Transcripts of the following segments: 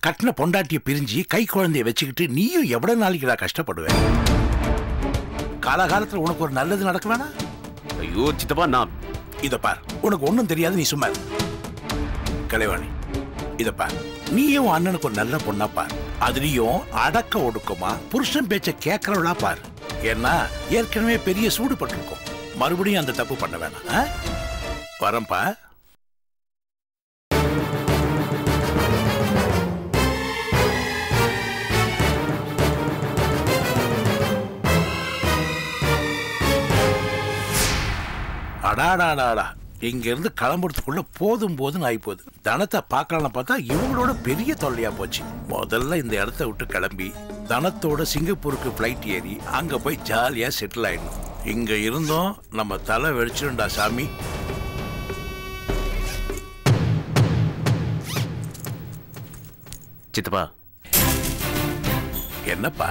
கட்டின பொண்டாட்டிய பிரிஞ்சு கை குழந்தைய வச்சுக்கிட்டு நீயும் எவ்வளவு நாளைக்குடா கஷ்டப்படுவ காலகாலத்துல உனக்கு ஒரு நல்லது நடக்க வேணாம் ஐயோ சித்தப்பா நான் இத பார் உனக்கு ஒண்ணும் தெரியாது நீ சும்மா இரு. கலைவாணி இத பார் நீயும் உன் அண்ணனுக்கு ஒரு நல்ல பொண்ணா பார் அதுலயும் அடக்க ஒடுக்கமா புருஷன் பேச்ச கேட்கறவளா பார் ஏன்னா ஏற்கனவே பெரிய சூடு பட்டிருக்கும் மறுபடியும் அந்த தப்பு பண்ண வேணாம் ஆ? வரேன்ப்பா அடாடாடாடா இங்க இருந்து கிளம்புறதுக்குள்ள போதும் போதும் ஆகி போகுது தனத்தை பார்க்கலாம்னு பார்த்தா இவங்களோட பெரிய தொல்லையா போச்சு முதல்ல இந்த இடத்த விட்டு கிளம்பி தனத்தோட சிங்கப்பூருக்கு ஃப்ளைட் ஏறி அங்க போய் ஜாலியா செட்டில் ஆயிடணும் இங்க இருந்தோம் நம்ம தலை வெடிச்சிடும்டா சாமி சித்தப்பா என்னப்பா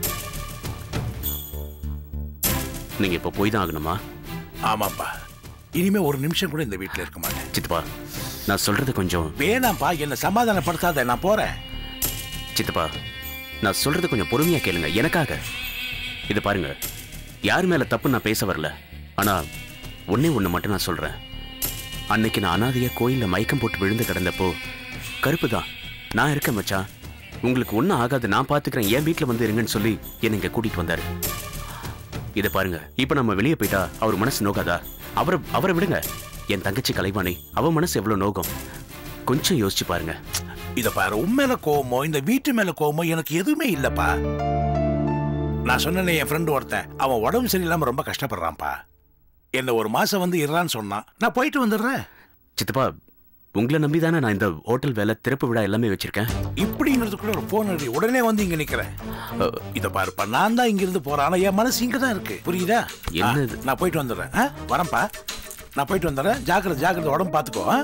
நீங்க இப்ப போய் தான் ஆகணுமா ஆமாப்பா இனிமே ஒரு நிமிஷம் கூட இந்த வீட்டுல இருக்க மாட்டேன் சித்தப்பா நான் சொல்றது கொஞ்சம் வேணாம்ப்பா என்னை சமாதானப்படுத்தாத நான் போறேன் சித்தப்பா நான் சொல்றது கொஞ்சம் பொறுமையா கேளுங்க எனக்காக இது பாருங்க யார் மேல தப்பு நான் பேச வரல ஆனா ஒண்ணே ஒண்ணு மட்டும் நான் சொல்றேன் அன்னைக்கு நான் அனாதையா கோயில்ல மயக்கம் போட்டு விழுந்து கிடந்தப்போ கருப்பு தான் நான் இருக்கேன் மச்சான் உங்களுக்கு ஒன்றும் ஆகாது நான் பாத்துக்கிறேன் என் வீட்டுல வந்து இருங்கன்னு சொல்லி என்னை இங்க கூட்டிட்டு வந்தாரு இதை பாருங்க இப்ப நம்ம வெளியே போயிட்டா அவர் மனசு நோகாதா அவரை அவரை விடுங்க என் தங்கச்சி கலைவாணி அவ மனசு எவ்வளவு நோகம் கொஞ்சம் யோசிச்சு பாருங்க இத பாரு உண்மையில கோவமோ இந்த வீட்டு மேல கோவமோ எனக்கு எதுவுமே இல்லப்பா நான் சொன்னேனே என் ஃப்ரெண்டு ஒருத்தன் அவன் உடம்பு சரியில்லாம ரொம்ப கஷ்டப்படுறான்ப்பா என்ன ஒரு மாசம் வந்து இருறான்னு சொன்னான் நான் போயிட்டு வந்துடுறேன் சித்தப்பா உங்களை நம்பி தானே நான் இந்த ஹோட்டல் வேலை திறப்பு விழா எல்லாமே வச்சிருக்கேன் இப்படிங்கிறதுக்குள்ள ஒரு போன் அடி உடனே வந்து இங்க நிக்கிறேன் அஹ், இத பாருப்பா நான் தான் இங்க இருந்து போறேன் ஆனா என் மனசு இங்க தான் இருக்கு புரியுதா என்னது? ஆ, நான் போயிட்டு வந்துடுறேன் ஆ, வரேன்ப்பா நான் போயிட்டு வந்துடுறேன் ஜாக்கிரதை ஜாக்கிரதை உடம்பு பாத்துக்கோ ஆ?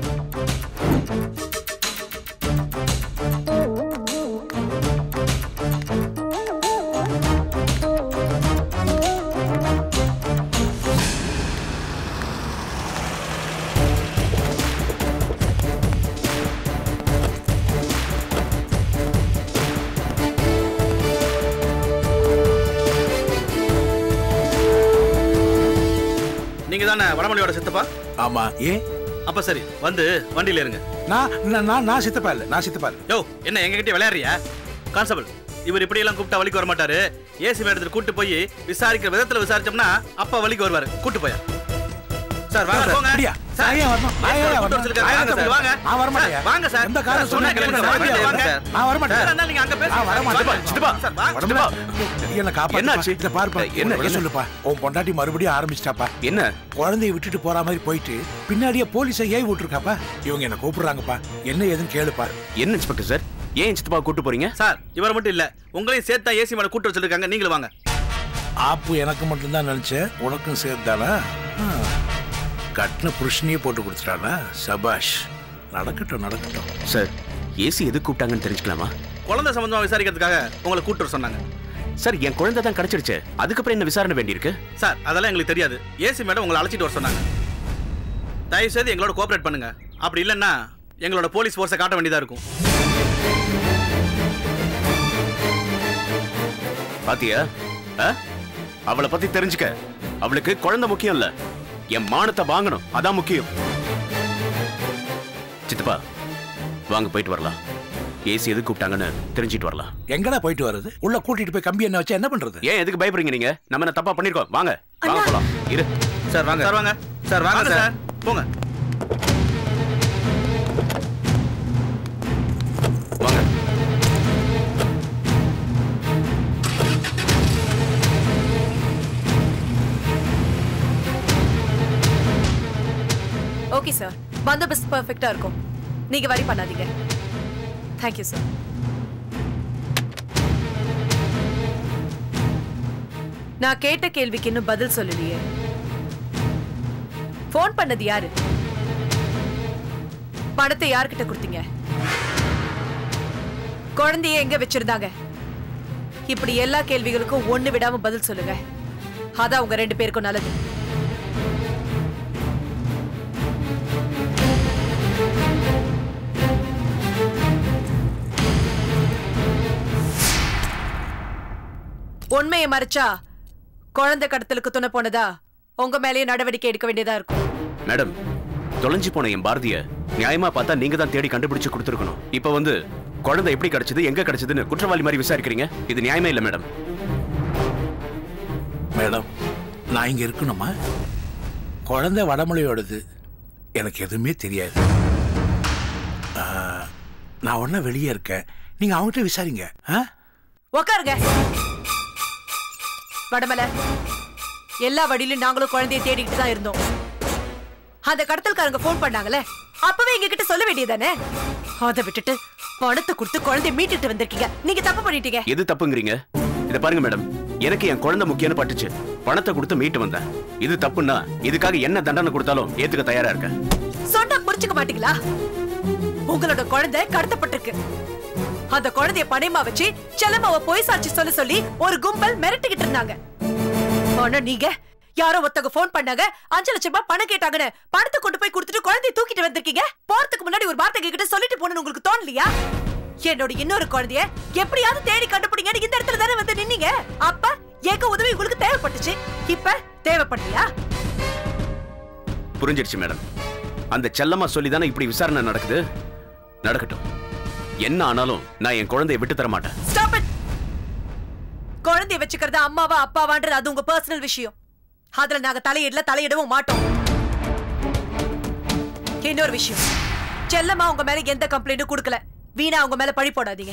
நீங்க தானே வடமொழியோட சித்தப்பா ஆமா ஏன் அப்ப சரி வந்து வண்டியில இருங்க நான் நான், நான் நான் சித்தப்பா இல்ல நான் சித்தப்பா இல்ல யோ என்ன எங்க கிட்ட விளையாடுறியா கான்ஸ்டபிள் இவர் இப்படி எல்லாம் கூப்பிட்டா வலிக்கு வர மாட்டாரு ஏசி மேடத்துல கூட்டு போய் விசாரிக்கிற விதத்துல விசாரிச்சோம்னா அப்பா வலிக்கு வருவாரு கூட்டு போயா சார் வாங்க போங்க அப்படியா? நான் ஏன் வரணும்? நான் ஏன் கூட்டு வரணும்? வச்சிருக்காரு. நான் வாங்க சார், வாங்க. நான் வரமாட்டேன். சார், வாங்க சார் எந்த காரணம் சார், சொன்னா சொன்னா கேளுங்க கேளுங்க. சார். நான் வாங்க வரமாட்டேன். சார். நான் வரமாட்டேன். சார், இருந்தாலும் நீங்க அங்க பேசுங்க நான் வரமாட்டேன். வாங்க. சித்தப்பா, சார், வாங்க. சித்தப்பா. என்ன காப்பாத்து என்னாச்சு? இத பாருப்பா என்ன, என்ன என்ன? சொல்லுப்பா உன் பொண்டாட்டி மறுபடியும் ஆரம்பிச்சிட்டாப்பா என்ன குழந்தைய விட்டுட்டு போற மாதிரி போயிட்டு பின்னாடியே போலீஸை ஏய் விட்டுருக்காப்பா இவங்க என்ன கூப்பிடுறாங்கப்பா என்ன ஏதுன்னு கேளுப்பா என்ன இன்ஸ்பெக்டர் சார் ஏன் சித்தப்பா கூட்டு போறீங்க சார் இவர் மட்டும் இல்ல உங்களையும் சேர்த்தா ஏசி மேல கூட்டு வச்சிருக்காங்க நீங்களும் வாங்க ஆப்பு எனக்கு மட்டும்தான் நினைச்சேன் உனக்கும் சேர்த்தானா கட்டின புருஷனையே போட்டு கொடுத்துட்டானா சபாஷ் நடக்கட்டும் நடக்கட்டும் சார் ஏசி எது கூப்பிட்டாங்கன்னு தெரிஞ்சுக்கலாமா குழந்தை சம்பந்தமா விசாரிக்கிறதுக்காக உங்களை கூட்டு வர சொன்னாங்க சார் என் குழந்தை தான் கிடைச்சிருச்சு அதுக்கப்புறம் என்ன விசாரணை வேண்டியிருக்கு சார் அதெல்லாம் எங்களுக்கு தெரியாது ஏசி மேடம் உங்களை அழைச்சிட்டு வர சொன்னாங்க தயவு செய்து எங்களோட கோஆபரேட் பண்ணுங்க அப்படி இல்லைன்னா எங்களோட போலீஸ் ஃபோர்ஸை காட்ட வேண்டியதா இருக்கும் பாத்தியா ஆ? அவளை பத்தி தெரிஞ்சுக்க அவளுக்கு குழந்தை முக்கியம் இல்ல என் மானத்தை வாங்கணும் அதான் முக்கியம் சித்தப்பா வாங்க போயிட்டு வரலாம் ஏசி எது கூப்பிட்டாங்கன்னு தெரிஞ்சிட்டு வரலாம் எங்கடா போயிட்டு வர்றது உள்ள கூட்டிட்டு போய் கம்பி என்ன வச்சா என்ன பண்றது ஏன் எதுக்கு பயப்படுறீங்க நீங்க நம்ம என்ன தப்பா பண்ணிருக்கோம் வாங்க வாங்க போலாம் இரு சார் வாங்க சார் வாங்க சார் வாங்க சார் போங்க வாங்க ஓகே சார் பந்தோபஸ்த் பர்ஃபெக்டா இருக்கும் நீங்க வரி பண்ணாதீங்க தேங்க்யூ சார் நான் கேட்ட கேள்விக்கு இன்னும் பதில் சொல்லலையே ஃபோன் பண்ணது யாரு பணத்தை யார்கிட்ட கொடுத்தீங்க குழந்தைய எங்க வச்சிருந்தாங்க இப்படி எல்லா கேள்விகளுக்கும் ஒண்ணு விடாம பதில் சொல்லுங்க அதான் உங்க ரெண்டு பேருக்கும் நல்லது உண்மையை மறைச்சா குழந்தை கடத்தலுக்கு துணை போனதா உங்க மேலேயே நடவடிக்கை எடுக்க வேண்டியதா இருக்கும் மேடம் தொலைஞ்சு போன என் பாரதிய நியாயமா பார்த்தா நீங்க தான் தேடி கண்டுபிடிச்சு கொடுத்துருக்கணும் இப்ப வந்து குழந்தை எப்படி கிடைச்சது எங்க கிடைச்சதுன்னு குற்றவாளி மாதிரி விசாரிக்கிறீங்க இது நியாயமே இல்ல மேடம் மேடம் நான் இங்க இருக்கணுமா குழந்தை வடமொழியோடது எனக்கு எதுவுமே தெரியாது ஆ, நான் ஒன்றும் வெளியே இருக்கேன் நீங்க அவங்ககிட்ட விசாரிங்க ஆ உக்காருங்க வடமலை எல்லா வழியிலும் நாங்களும் குழந்தையை தேடிக்கிட்டு தான் இருந்தோம் அந்த கடத்தல்காரங்க ஃபோன் பண்ணாங்கல்ல அப்பவே எங்க கிட்ட சொல்ல வேண்டியதானே அதை விட்டுட்டு பணத்தை கொடுத்து குழந்தைய மீட்டுட்டு வந்திருக்கீங்க நீங்க தப்பு பண்ணிட்டீங்க எது தப்புங்கிறீங்க இத பாருங்க மேடம் எனக்கு என் குழந்தை முக்கியம்னு பட்டுச்சு பணத்தை கொடுத்து மீட்டு வந்தேன் இது தப்புன்னா இதுக்காக என்ன தண்டனை கொடுத்தாலும் ஏத்துக்க தயாரா இருக்கேன் சொன்னா புரிஞ்சுக்க மாட்டீங்களா உங்களோட குழந்தை கடத்தப்பட்டிருக்கு அந்த குழந்தைய பணையமா வச்சு செல்லம்மாவ போய் சாட்சி சொல்ல சொல்லி ஒரு கும்பல் மிரட்டிக்கிட்டு இருந்தாங்க ஆனா நீங்க யாரோ ஒருத்தங்க ஃபோன் பண்ணாங்க அஞ்சு லட்சம் ரூபாய் பணம் கேட்டாங்கன்னு பணத்தை கொண்டு போய் கொடுத்துட்டு குழந்தைய தூக்கிட்டு வந்திருக்கீங்க போறதுக்கு முன்னாடி ஒரு வார்த்தை கிட்ட சொல்லிட்டு போகணும்னு உங்களுக்கு தோணலையா என்னோட இன்னொரு குழந்தைய எப்படியாவது தேடி கண்டுபிடிங்கன்னு இந்த இடத்துல தானே வந்து நின்னீங்க அப்ப எங்க உதவி உங்களுக்கு தேவைப்பட்டுச்சு இப்ப தேவைப்படலையா புரிஞ்சிருச்சு மேடம் அந்த செல்லம்மா சொல்லி தானே இப்படி விசாரணை நடக்குது நடக்கட்டும் என்ன ஆனாலும் நான் என் குழந்தையை விட்டு தர மாட்டேன் ஸ்டாப் இட் குழந்தைய வச்சுக்கிறது அம்மாவா அப்பாவான்றது அது உங்க பர்சனல் விஷயம் அதுல நாங்க தலையிடல தலையிடவும் மாட்டோம் இன்னொரு விஷயம் செல்லம்மா உங்க மேல எந்த கம்ப்ளைண்ட்டும் கொடுக்கல வீணா உங்க மேல பழி போடாதீங்க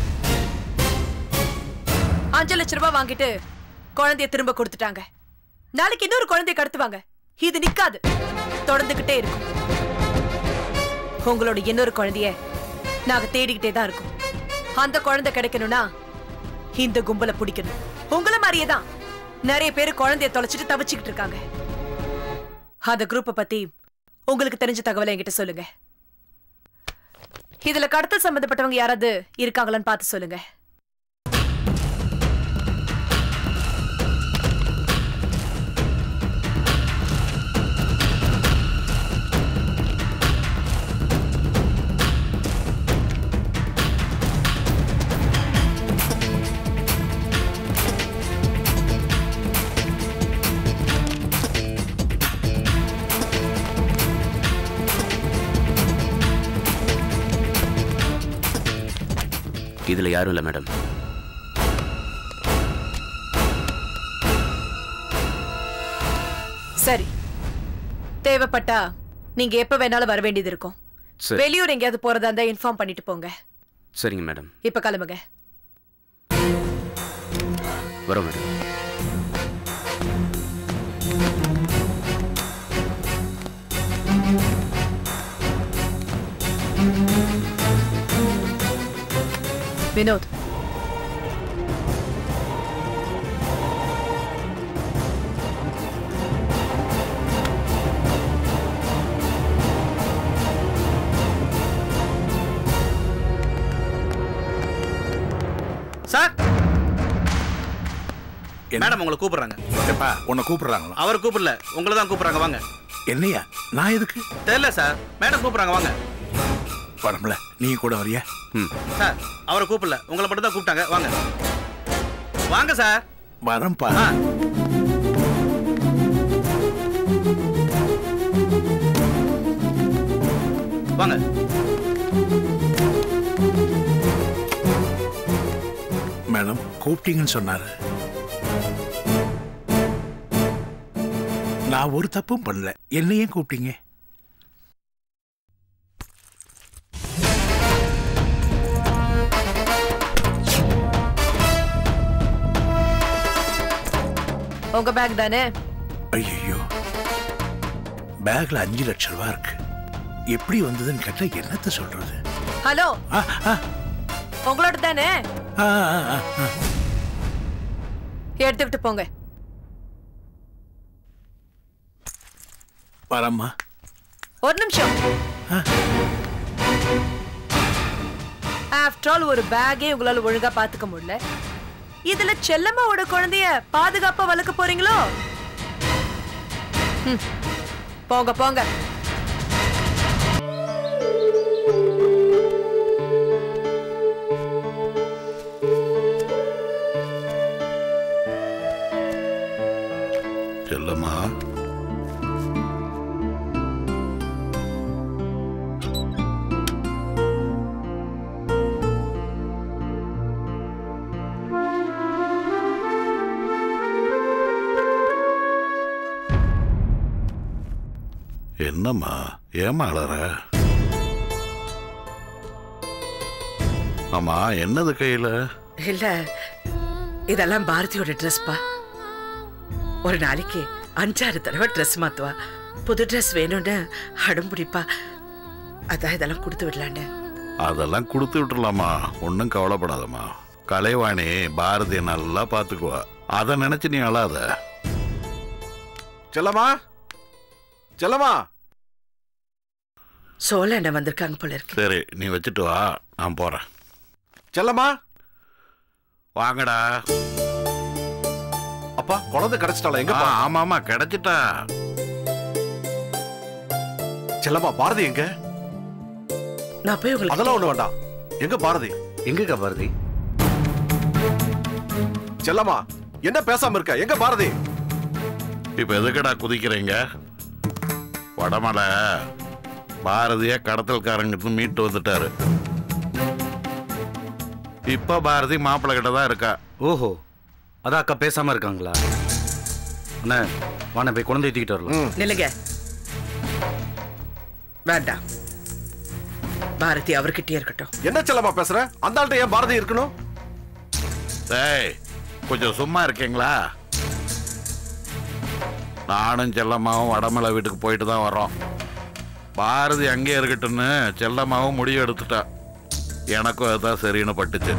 அஞ்சு லட்ச ரூபாய் வாங்கிட்டு குழந்தைய திரும்ப கொடுத்துட்டாங்க நாளைக்கு இன்னொரு குழந்தைய கடத்துவாங்க இது நிக்காது தொடர்ந்துகிட்டே இருக்கும் உங்களோட இன்னொரு குழந்தைய நாங்க தேடிக்கிட்டே தான் இருக்கோம் அந்த குழந்தை கிடைக்கணும்னா இந்த கும்பலை பிடிக்கணும் உங்களை மாதிரியே தான் நிறைய பேர் குழந்தைய தொலைச்சிட்டு தவிச்சுக்கிட்டு இருக்காங்க அந்த குரூப்பை பத்தி உங்களுக்கு தெரிஞ்ச தகவலை என்கிட்ட சொல்லுங்க இதுல கடத்தல் சம்பந்தப்பட்டவங்க யாராவது இருக்காங்களான்னு பார்த்து சொல்லுங்க இதுல யாரும் இல்ல மேடம் சரி தேவைப்பட்டா நீங்க எப்ப வேணாலும் வர வேண்டியது இருக்கும் சரி வெளியூர் எங்கேயாவது போறதா இருந்தா இன்ஃபார்ம் பண்ணிட்டு போங்க சரிங்க மேடம் இப்ப கிளம்புங்க வரோம் மேடம் வினோத் சார் என்ன? மேடம் உங்களை கூப்பிடுறாங்க எப்பா உன்னை கூப்பிடுறாங்களா அவர் கூப்பிடல உங்களை தான் கூப்பிடுறாங்க வாங்க என்னையா நான் எதுக்கு தெரியல சார் மேடம் கூப்பிடுறாங்க வாங்க படம்ல நீ கூட வரியா ம் சார் அவரை கூப்பிடல உங்களை மட்டும் தான் கூப்பிட்டாங்க வாங்க வாங்க சார் வரேன்ப்பா ஆ வாங்க மேடம் கூப்பிட்டீங்கன்னு சொன்னாரு நான் ஒரு தப்பும் பண்ணல என்ன ஏன் கூப்பிட்டீங்க உங்க பேக் தானே ஐயோ பேக்ல அஞ்சு லட்சம் ரூபாய் இருக்கு எப்படி வந்ததுன்னு கேட்டா என்னத்த சொல்றது ஹலோ ஆ, ஆ, உங்களோட தானே ஆ, ஆ, ஆ, ஆ. எடுத்துக்கிட்டு போங்க வரேம்மா ஒரு நிமிஷம் ஆஃப்டர் ஆல் ஒரு பேக்கே உங்களால ஒழுங்கா பாத்துக்க முடியல இதுல செல்லம்மாவோட குழந்தைய பாதுகாப்பா வளர்க்க போறீங்களோ ம். போங்க போங்க என்னம்மா ஏமா அழற ஆமா என்னது கையில இல்ல இதெல்லாம் பாரதியோட ட்ரெஸ்ப்பா ஒரு நாளைக்கு அஞ்சாறு தடவை ட்ரெஸ் மாத்துவா புது ட்ரெஸ் வேணும்னு அடம் பிடிப்பா அதான் இதெல்லாம் கொடுத்து விடலான்னு அதெல்லாம் கொடுத்து விட்டுறலாமா ஒன்றும் கவலைப்படாதம்மா கலைவாணி பாரதியை நல்லா பார்த்துக்குவா அதை நினைச்சு நீ அழாத செல்லம்மா செல்லம்மா சோழ அண்ணன் வந்திருக்காங்க போல இருக்கு சரி நீ வச்சுட்டு வா நான் போறேன் செல்லம்மா வாங்கடா அப்பா குழந்தை கிடைச்சிட்டாளா ஆ, எங்கப்பா ஆமா ஆமா கிடைச்சிட்டா செல்லம்மா பாரதி எங்க நான் போய் உங்களுக்கு அதெல்லாம் ஒண்ணு வேண்டாம் எங்க பாரதி எங்கக்கா பாரதி செல்லம்மா என்ன பேசாம இருக்க எங்க பாரதி இப்ப எதுக்குடா குதிக்கிறீங்க வடமலை பாரதிய கடத்தல்காரங்கிட்ட மீட்டு வந்துட்டாரு இப்ப பாரதி மாப்பிள்ளை கிட்ட தான் இருக்கா ஓஹோ அதான் அக்கா பேசாம இருக்காங்களா அண்ணா வாண்ணே போய் குழந்தைய தூக்கிட்டு வரலாம் நில்லுங்க வேண்டாம் பாரதி அவர்கிட்டயே இருக்கட்டும் என்ன செல்லம்மா பேசுற அந்த ஆள்கிட்ட ஏன் பாரதி இருக்கணும் டேய் கொஞ்சம் சும்மா இருக்கீங்களா நானும் செல்லம்மாவும் வடமலை வீட்டுக்கு போயிட்டு தான் வரோம் பாரதி அங்கேயே இருக்கட்டும்னு செல்லம்மாவும் முடிவு எடுத்துட்டா எனக்கும் அதுதான் சரின்னு பட்டுச்சு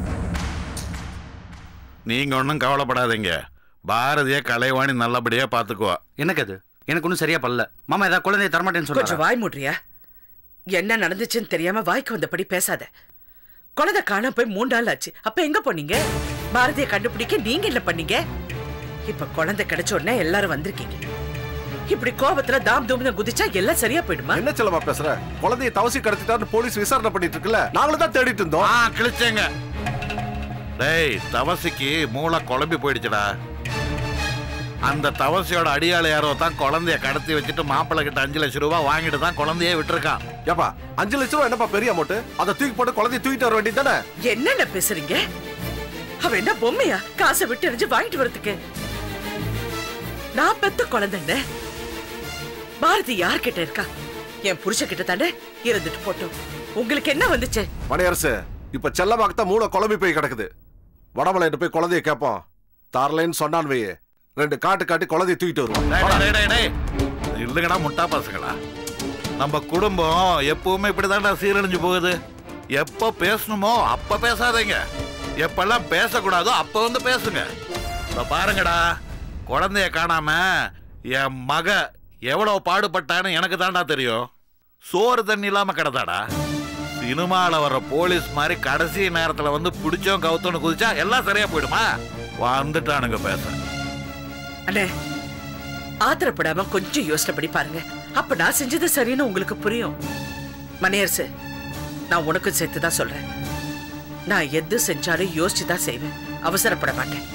நீங்க ஒன்றும் கவலைப்படாதீங்க பாரதிய கலைவாணி நல்லபடியா பார்த்துக்குவா எனக்கு அது எனக்கு ஒன்றும் சரியா பல்ல மாமா ஏதாவது குழந்தைய தரமாட்டேன்னு கொஞ்சம் சொல்லுங்க வாய் மூடுறியா என்ன நடந்துச்சுன்னு தெரியாம வாய்க்கு வந்தபடி பேசாத குழந்தை காணாம போய் மூணு நாள் ஆச்சு அப்ப எங்க போனீங்க பாரதியை கண்டுபிடிக்க நீங்க என்ன பண்ணீங்க இப்ப குழந்தை கிடைச்ச உடனே எல்லாரும் வந்திருக்கீங்க இப்படி கோபத்துல தாம் தூம்னு குதிச்சா எல்லாம் சரியா போயிடுமா என்ன செல்லம்மா பேசுற குழந்தைய தவசி கடத்திட்டாருன்னு போலீஸ் விசாரணை பண்ணிட்டு இருக்குல்ல நாங்களும் தான் தேடிட்டு இருந்தோம் ஆ கிழிச்சேங்க டேய் தவசிக்கு மூளை குழம்பி போயிடுச்சுடா அந்த தவசியோட அடியாள யாரோ தான் குழந்தைய கடத்தி வச்சுட்டு மாப்பிள்ளை கிட்ட அஞ்சு லட்சம் ரூபாய் வாங்கிட்டு தான் குழந்தையே விட்டுருக்கான் ஏப்பா அஞ்சு லட்சம் ரூபா என்னப்பா பெரிய அமௌண்ட் அதை தூக்கி போட்டு குழந்தைய தூக்கிட்டு வர வேண்டியது தானே என்னென்ன பேசுறீங்க அவ என்ன பொம்மையா காசை விட்டு எறிஞ்சு வாங்கிட்டு வரதுக்கு நான் பெத்த குழந்தைன்னு பாரதி யார்கிட்ட இருக்கா என் புருஷ கிட்ட தானே இருந்துட்டு போட்டோம் உங்களுக்கு என்ன வந்துச்சு மணியரசு இப்ப செல்லமாக்கு தான் மூளை குழம்பி போய் கிடக்குது வடமலையிட்ட போய் குழந்தைய கேட்போம் தரலைன்னு சொன்னான் வையே ரெண்டு காட்டு காட்டி குழந்தைய தூக்கிட்டு வருவான் டேய், டேய், டேய், டேய். இல்லைங்கடா முட்டா பசங்களா நம்ம குடும்பம் எப்பவுமே இப்படிதான்டா சீரழிஞ்சு போகுது எப்போ பேசணுமோ அப்ப பேசாதீங்க எப்பெல்லாம் பேசக்கூடாதோ அப்ப வந்து பேசுங்க இப்ப பாருங்கடா குழந்தைய காணாம என் மக எவ்வளவு பாடுபட்டான்னு எனக்கு தான்டா தெரியும் சோறு தண்ணி இல்லாம கிடந்தாடா சினிமால வர்ற போலீஸ் மாதிரி கடைசி நேரத்துல வந்து பிடிச்சோம் கவுத்தோன்னு குதிச்சா எல்லாம் சரியா போயிடுமா வந்துட்டானுங்க பேச அண்ணே ஆத்திரப்படாம கொஞ்சம் யோசனை பண்ணி பாருங்க அப்ப நான் செஞ்சது சரின்னு உங்களுக்கு புரியும் மணியரசு நான் உனக்கும் சேர்த்து தான் சொல்றேன் நான் எது செஞ்சாலும் யோசிச்சு தான் செய்வேன் அவசரப்பட மாட்டேன்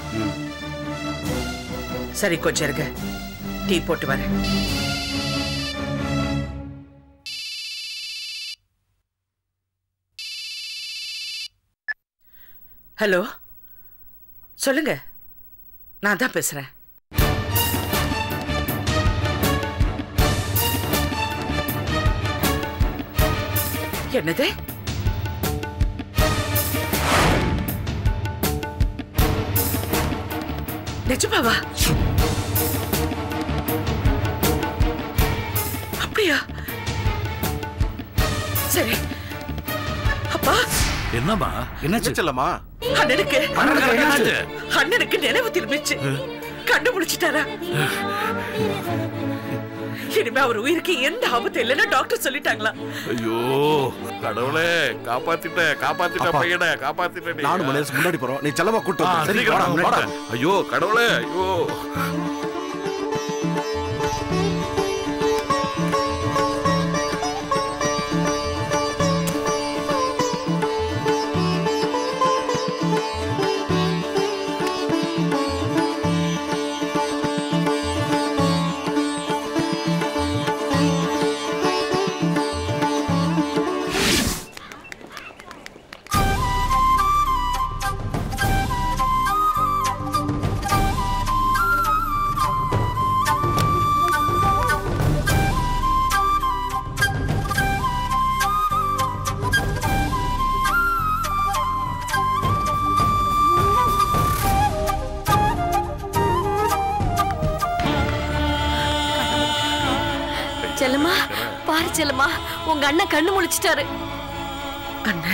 சரி கொஞ்சம் இருங்க டீ போட்டு வரேன் ஹலோ சொல்லுங்க நான் தான் பேசுறேன் என்னது நிஜமாவா அப்படியா சரி அப்பா என்னம்மா என்னாச்சு செல்லம்மா அண்ணனுக்கு என்னாச்சு? அண்ணனுக்கு நினைவு திரும்பிச்சு கண்டுபிடிச்சிட்டாரா இனிமே அவர் உயிருக்கு எந்த ஆபத்து இல்லைன்னு டாக்டர் சொல்லிட்டாங்களா ஐயோ கடவுளே காப்பாத்திட்ட காப்பாத்திட்ட அப்பா. பையனை காப்பாத்திட்ட நானும் மணியரசு முன்னாடி போறோம் நீ செல்லமா கூட்டு ஆ, வந்து. சரி சீக்கிரம் வாடா, வாடா. வாடா. ஐயோ கடவுளே ஐயோ செல்லம்மா பாரு செல்லம்மா உங்க அண்ணன் கண்ணு முழிச்சிட்டாரு அண்ணே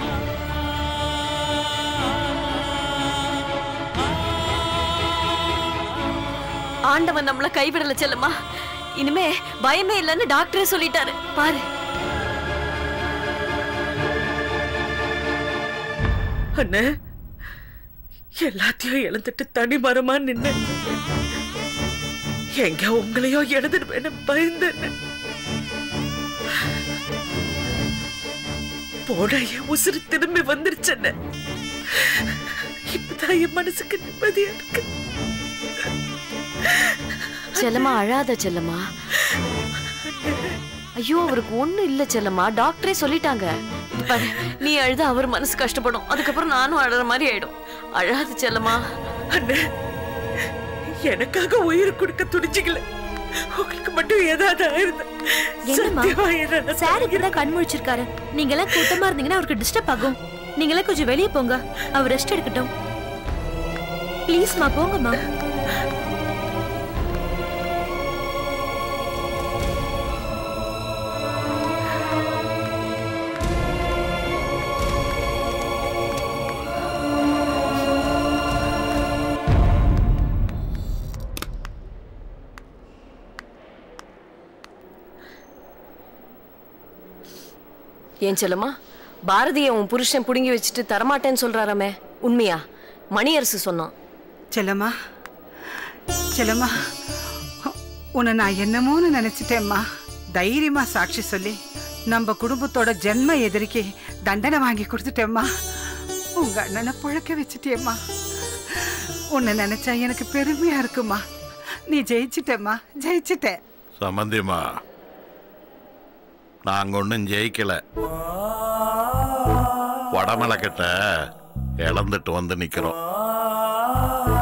ஆண்டவன் நம்மள கைவிடல செல்லம்மா இனிமே பயமே இல்லைன்னு டாக்டரே சொல்லிட்டாரு பாரு அண்ணே எல்லாத்தையும் இழந்துட்டு தனி மரமா நின்ன எங்க உங்களையோ எழுதுன்னு பயந்தேன் போட என் உசுறு திரும்பி வந்துருச்சண்ணே இப்பதான் என் மனசுக்கு நிம்மதியா இருக்கு செல்லம்மா அழாத செல்லம்மா ஐயோ அவருக்கு ஒண்ணு இல்ல செல்லம்மா டாக்டரே சொல்லிட்டாங்க பாரு, நீ அழுத அவர் மனசு கஷ்டப்படும் அதுக்கப்புறம் நானும் அழற மாதிரி ஆயிடும் அழாத செல்லம்மா அண்ணே எனக்காக உயிர் கொடுக்க துடிச்சிக்கல உங்களுக்கு மட்டும் ஏதாவது ஆயிருந்தா என்னம்மா? சத்தியமா என்ன நான் சார் இப்பதான் கண் முழிச்சிருக்காரு நீங்க எல்லாம் கூட்டமா இருந்தீங்கன்னா அவருக்கு டிஸ்டர்ப் ஆகும் நீங்க எல்லாம் கொஞ்சம் வெளியே போங்க அவர் ரெஸ்ட் எடுக்கட்டும் ப்ளீஸ்மா போங்கம்மா ஏன் செல்லம்மா பாரதிய உன் புருஷன் புடுங்கி வச்சுட்டு தரமாட்டேன்னு சொல்றாராமே உண்மையா மணியரசு சொன்னான் செல்லம்மா செல்லம்மா உன்னை நான் என்னமோன்னு நினைச்சிட்டேம்மா தைரியமா சாட்சி சொல்லி நம்ம குடும்பத்தோட ஜென்ம எதிரிக்கு தண்டனை வாங்கி கொடுத்துட்டேம்மா உங்க அண்ணனை புழக்க வச்சுட்டேம்மா உன்னை நினைச்சா எனக்கு பெருமையா இருக்குமா நீ ஜெயிச்சிட்டேம்மா ஜெயிச்சிட்ட சம்பந்தியம்மா நாங்க ஒன்றும் ஜெயிக்கல வடமலை கிட்ட இழந்துட்டு வந்து நிக்கிறோம்